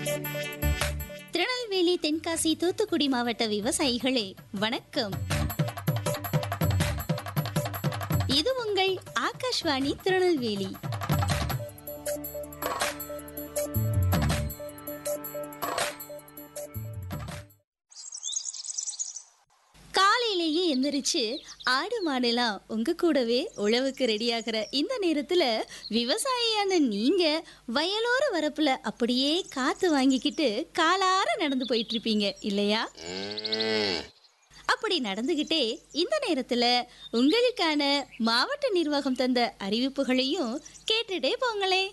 திருநெல்வேலி தென்காசி தூத்துக்குடி மாவட்ட விவசாயிகளே வணக்கம் இது உங்கள் ஆகாஷ்வாணி திருநெல்வேலி காலையிலேயே எந்திரிச்சு ஆடு மாடெல்லாம் உங்க கூடவே உழவுக்கு ரெடியாகிற இந்த நேரத்துல விவசாயியான நீங்க வயலோர வரப்புல அப்படியே காத்து வாங்கிக்கிட்டு காலார நடந்து போயிட்டு இருப்பீங்க இல்லையா அப்படி நடந்துகிட்டே இந்த நேரத்துல உங்களுக்கான மாவட்ட நிர்வாகம் தந்த அறிவிப்புகளையும் கேட்டுட்டே போங்களே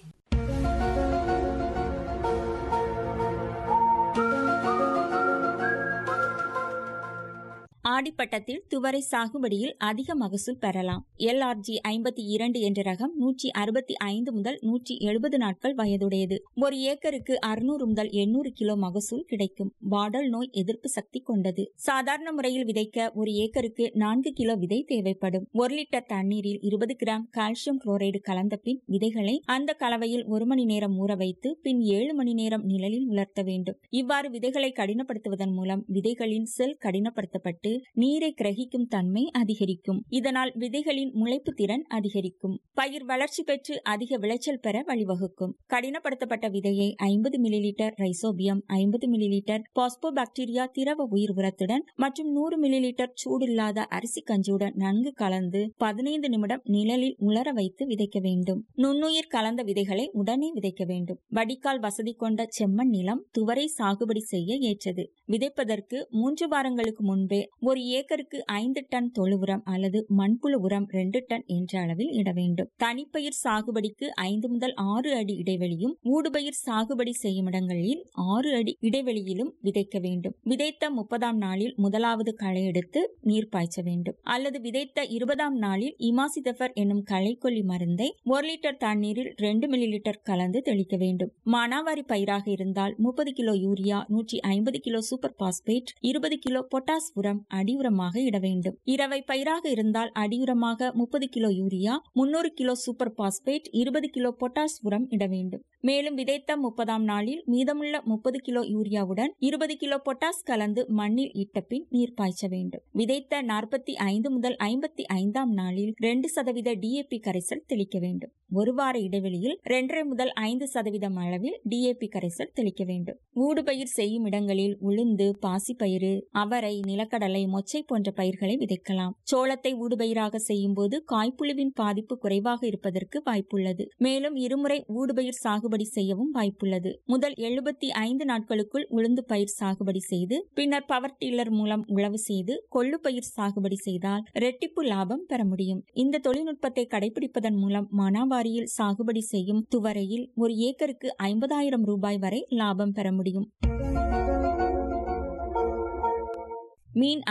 ஆடிப்பட்டத்தில் துவரை சாகுபடியில் அதிக மகசூல் பெறலாம் எல்ஆர்ஜி ஐம்பத்தி இரண்டு என்ற ரகம் நூற்றி அறுபத்தி ஐந்து முதல் நூற்றி எழுபது நாட்கள் வயதுடையது ஒரு ஏக்கருக்கு அறுநூறு முதல் எண்ணூறு கிலோ மகசூல் கிடைக்கும் வாடல் நோய் எதிர்ப்பு சக்தி கொண்டது சாதாரண முறையில் விதைக்க ஒரு ஏக்கருக்கு நான்கு கிலோ விதை தேவைப்படும் ஒரு லிட்டர் தண்ணீரில் இருபது கிராம் கால்சியம் குளோரைடு கலந்த பின் விதைகளை அந்த கலவையில் ஒரு மணி நேரம் ஊற வைத்து பின் ஏழு மணி நேரம் நிழலில் உலர்த்த வேண்டும் இவ்வாறு விதைகளை கடினப்படுத்துவதன் மூலம் விதைகளின் செல் கடினப்படுத்தப்பட்டு நீரை கிரகிக்கும் தன்மை அதிகரிக்கும் இதனால் விதைகளின் முளைப்பு திறன் அதிகரிக்கும் பயிர் வளர்ச்சி பெற்று அதிக விளைச்சல் பெற வழிவகுக்கும் கடினப்படுத்தப்பட்ட விதையை ஐம்பது மில்லிலிட்டர் ரைசோபியம் ஐம்பது மில்லிலிட்டர் பாஸ்போபாக்டீரியா திரவ உயிர் உரத்துடன் மற்றும் நூறு மில்லிலிட்டர் சூடில்லாத அரிசி கஞ்சியுடன் நன்கு கலந்து பதினைந்து நிமிடம் நிழலில் உலர வைத்து விதைக்க வேண்டும் நுண்ணுயிர் கலந்த விதைகளை உடனே விதைக்க வேண்டும் வடிகால் வசதி கொண்ட செம்மண் நிலம் துவரை சாகுபடி செய்ய ஏற்றது விதைப்பதற்கு மூன்று வாரங்களுக்கு முன்பே ஒரு ஏக்கருக்கு ஐந்து டன் தொழு உரம் அல்லது மண்புழு உரம் ரெண்டு டன் என்ற அளவில் இட வேண்டும் தனிப்பயிர் சாகுபடிக்கு ஐந்து முதல் ஆறு அடி இடைவெளியும் ஊடுபயிர் சாகுபடி செய்யும் இடங்களில் ஆறு அடி இடைவெளியிலும் விதைக்க வேண்டும் விதைத்த முப்பதாம் நாளில் முதலாவது களை எடுத்து நீர் பாய்ச்ச வேண்டும் அல்லது விதைத்த இருபதாம் நாளில் இமாசிதபர் என்னும் களைக்கொல்லி மருந்தை ஒரு லிட்டர் தண்ணீரில் ரெண்டு மில்லி லிட்டர் கலந்து தெளிக்க வேண்டும் மானாவாரி பயிராக இருந்தால் முப்பது கிலோ யூரியா நூற்றி ஐம்பது கிலோ சூப்பர் பாஸ்பேட் இருபது கிலோ பொட்டாஸ் உரம் அடியுரமாக இட வேண்டும் இரவை பயிராக இருந்தால் அடியுரமாக முப்பது கிலோ யூரியா முன்னூறு கிலோ சூப்பர் பாஸ்பேட் இருபது கிலோ பொட்டாஸ் உரம் இட வேண்டும் மேலும் விதைத்த முப்பதாம் நாளில் மீதமுள்ள முப்பது கிலோ யூரியாவுடன் இருபது கிலோ பொட்டாஸ் கலந்து மண்ணில் இட்ட பின் நீர் பாய்ச்ச வேண்டும் விதைத்த நாற்பத்தி ஐந்து முதல் ஐம்பத்தி ஐந்தாம் நாளில் ரெண்டு சதவீத டிஏபி கரைசல் தெளிக்க வேண்டும் ஒரு வார இடைவெளியில் இரண்டரை முதல் ஐந்து சதவீதம் அளவில் டிஏபி கரைசல் தெளிக்க வேண்டும் ஊடுபயிர் செய்யும் இடங்களில் உளுந்து பாசிப்பயிறு அவரை நிலக்கடலை மொச்சை போன்ற பயிர்களை விதைக்கலாம் சோளத்தை ஊடுபயிராக செய்யும் போது காய்ப்புழுவின் பாதிப்பு குறைவாக இருப்பதற்கு வாய்ப்புள்ளது மேலும் இருமுறை ஊடுபயிர் சாகுபடி செய்யவும் வாய்ப்புள்ளது முதல் எழுபத்தி ஐந்து நாட்களுக்குள் உளுந்து பயிர் சாகுபடி செய்து பின்னர் பவர் டில்லர் மூலம் உழவு செய்து கொள்ளு பயிர் சாகுபடி செய்தால் ரெட்டிப்பு லாபம் பெற முடியும் இந்த தொழில்நுட்பத்தை கடைபிடிப்பதன் மூலம் மானாவாரியில் சாகுபடி செய்யும் துவரையில் ஒரு ஏக்கருக்கு ஐம்பதாயிரம் ரூபாய் வரை லாபம் பெற முடியும் மீன்